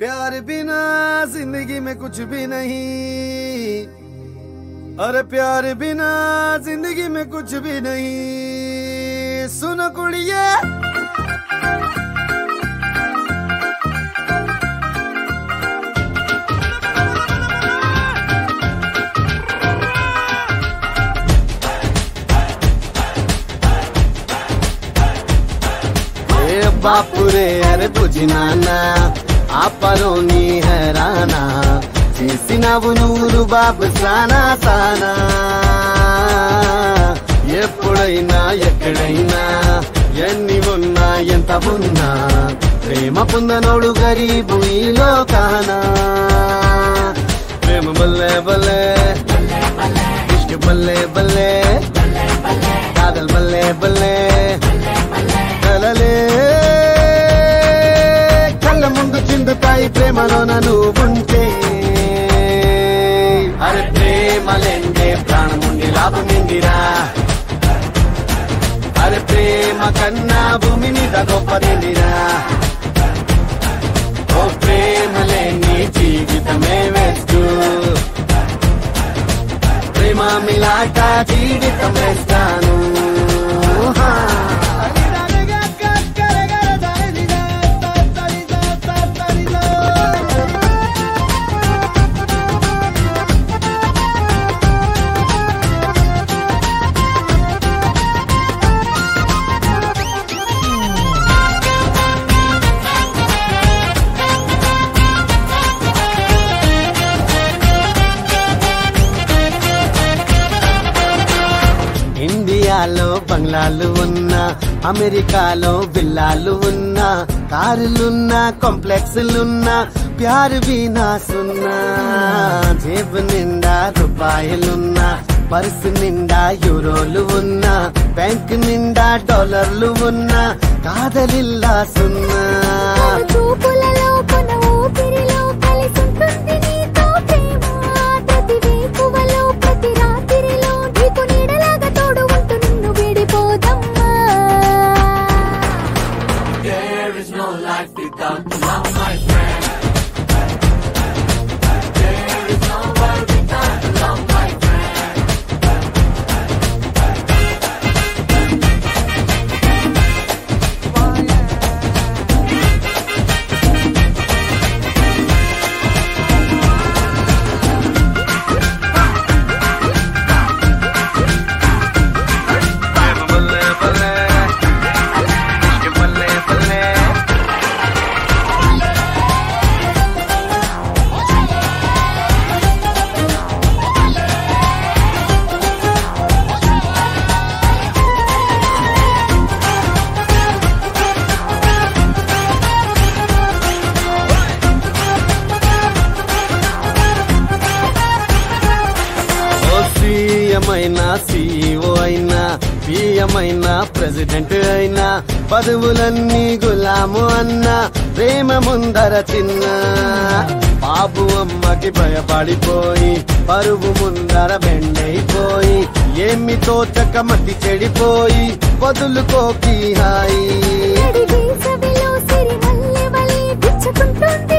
प्यार बिना जिंदगी में कुछ भी नहीं अरे प्यार बिना जिंदगी में कुछ भी नहीं सुनो कुड़िए ఏ బాపురే అరే బుజ్జి నాన్న ఆపలోని హెరానా చేసినవు నూరు బాబు సానా సానా ఎప్పుడైనా ఎక్కడైనా ఎన్ని ఉన్నా ఎంత ఉన్నా ప్రేమ పొందనోడు గరీబు ఈ లోకానా ప్రేమ బల్లే బల్లే ఇష్క బల్లే బల్లే కాదల్ బల్లే బల్లే కలలే కళ్ళ ముందు చిందుతాయి ప్రేమలోన నువ్వుంటే అరే ప్రేమలేందే ప్రాణముండి లాభమిందిరా అరే ప్రేమ కన్నా భూమి మీద గొప్పదిందిరా ఓ ప్రేమలేని జీవితమే వేస్తూ ప్రేమ మిలాట జీవితం వేస్తాను హా. ఇండియాలో బంగ్లాలు ఉన్నా అమెరికాలో విల్లాలు ఉన్నా కారులున్నా కాంప్లెక్స్లున్నా ప్యారు వీనా సున్నా జేబు నిండా రూపాయలున్నా పర్సు నిండా యూరోలు ఉన్నా బ్యాంక్ నిండా డాలర్లు ఉన్నా కాదలిల్లా సున్నా తన చూపులలో కొన ఊపిరిలో కలిసుంటుంది నీతో ప్రేమ ప్రతి వేకువలో ప్రతి రాత్రిలో నీకు నీడలాగా తోడు ఉంటూ నిన్ను విడిపోదమ్మా ఓ సీఎం అయినా సీఈఓ అయినా పిఎం అయినా ప్రెసిడెంట్ అయినా పదవులన్నీ గులాము అన్నా ప్రేమ ముందర చిన్న బాబు అమ్మకి భయపడిపోయి పరువు ముందర బెండైపోయి ఏమి తోచక మట్టి చెడిపోయి వదులుకోకి హాయి నడి వేసవిలో సిరిమల్లె వలె గుచ్చుకుంటుంది